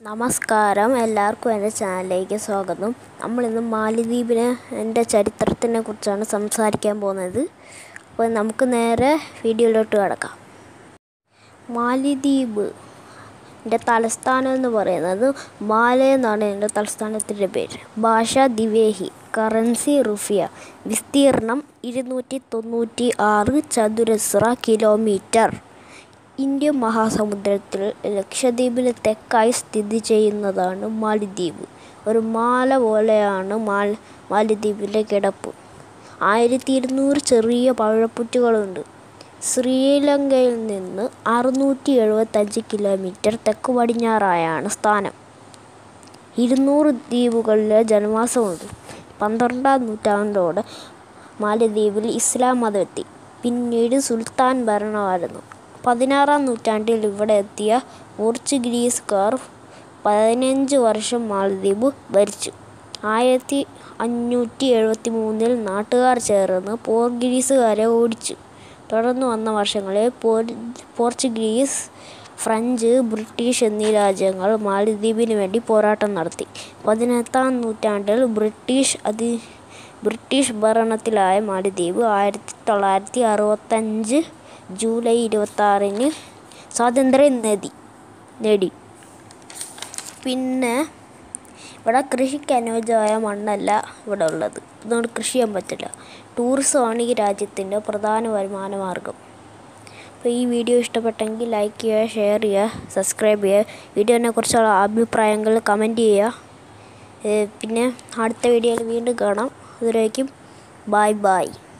നമസ്കാരം എല്ലാവർക്കും എൻ്റെ ചാനലിലേക്ക് സ്വാഗതം നമ്മളിന്ന് മാലിദ്വീപിനെ എൻ്റെ ചരിത്രത്തിനെ കുറിച്ചാണ് സംസാരിക്കാൻ പോകുന്നത് അപ്പോൾ നമുക്ക് നേരെ വീഡിയോയിലോട്ട് കിടക്കാം മാലിദ്വീപ് എൻ്റെ തലസ്ഥാനം എന്ന് പറയുന്നത് മാല എന്നാണ് എൻ്റെ തലസ്ഥാനത്തിൻ്റെ പേര് ഭാഷ ദിവേഹി കറൻസി റുഫിയ വിസ്തീർണം ഇരുന്നൂറ്റി തൊണ്ണൂറ്റി ആറ് ചതുരശ്ര കിലോമീറ്റർ ഇന്ത്യൻ മഹാസമുദ്രത്തിൽ ലക്ഷദ്വീപിന് തെക്കായി സ്ഥിതി ചെയ്യുന്നതാണ് മാലിദ്വീപ് ഒരു മാല പോലെയാണ് മാൽ മാലിദ്വീപിൻ്റെ കിടപ്പ് ആയിരത്തി ഇരുന്നൂറ് ചെറിയ പവിഴപ്പുറ്റുകളുണ്ട് ശ്രീലങ്കയിൽ നിന്ന് അറുന്നൂറ്റി എഴുപത്തഞ്ച് കിലോമീറ്റർ തെക്ക് പടിഞ്ഞാറായാണ് സ്ഥാനം ഇരുന്നൂറ് ദ്വീപുകളിലെ ജനവാസമുണ്ട് പന്ത്രണ്ടാം നൂറ്റാണ്ടോടെ മാലദ്വീപിൽ ഇസ്ലാം മതമെത്തി പിന്നീട് സുൽത്താൻ ഭരണമായിരുന്നു പതിനാറാം നൂറ്റാണ്ടിൽ ഇവിടെ എത്തിയ പോർച്ചുഗീസുകാർ പതിനഞ്ച് വർഷം മാലദ്വീപ് ഭരിച്ചു ആയിരത്തി അഞ്ഞൂറ്റി എഴുപത്തി മൂന്നിൽ നാട്ടുകാർ ചേർന്ന് പോർച്ചുഗീസുകാരെ ഓടിച്ചു തുടർന്ന് വന്ന വർഷങ്ങളിൽ പോർച്ചുഗീസ് ഫ്രഞ്ച് ബ്രിട്ടീഷ് എന്നീ രാജ്യങ്ങൾ മാലദ്വീപിന് വേണ്ടി പോരാട്ടം നടത്തി പതിനെട്ടാം നൂറ്റാണ്ടിൽ ബ്രിട്ടീഷ് അതി ബ്രിട്ടീഷ് ഭരണത്തിലായ മാലദ്വീപ് ആയിരത്തി തൊള്ളായിരത്തി അറുപത്തഞ്ച് ജൂലൈ ഇരുപത്താറിന് സ്വാതന്ത്ര്യം നേടി നേടി പിന്നെ ഇവിടെ കൃഷിക്ക് അനുയോജ്യമായ മണ്ണല്ല ഇവിടെ ഉള്ളത് അതുകൊണ്ട് കൃഷി ചെയ്യാൻ പറ്റില്ല ടൂറിസമാണ് ഈ രാജ്യത്തിൻ്റെ പ്രധാന വരുമാന മാർഗം അപ്പോൾ ഈ വീഡിയോ ഇഷ്ടപ്പെട്ടെങ്കിൽ ലൈക്ക് ചെയ്യുക ഷെയർ ചെയ്യുക സബ്സ്ക്രൈബ് ചെയ്യുക വീഡിയോനെ കുറിച്ചുള്ള അഭിപ്രായങ്ങൾ കമൻറ്റ് ചെയ്യുക പിന്നെ അടുത്ത വീഡിയോയിൽ വീണ്ടും കാണാം അതുവരേക്കും ബായ് ബായ്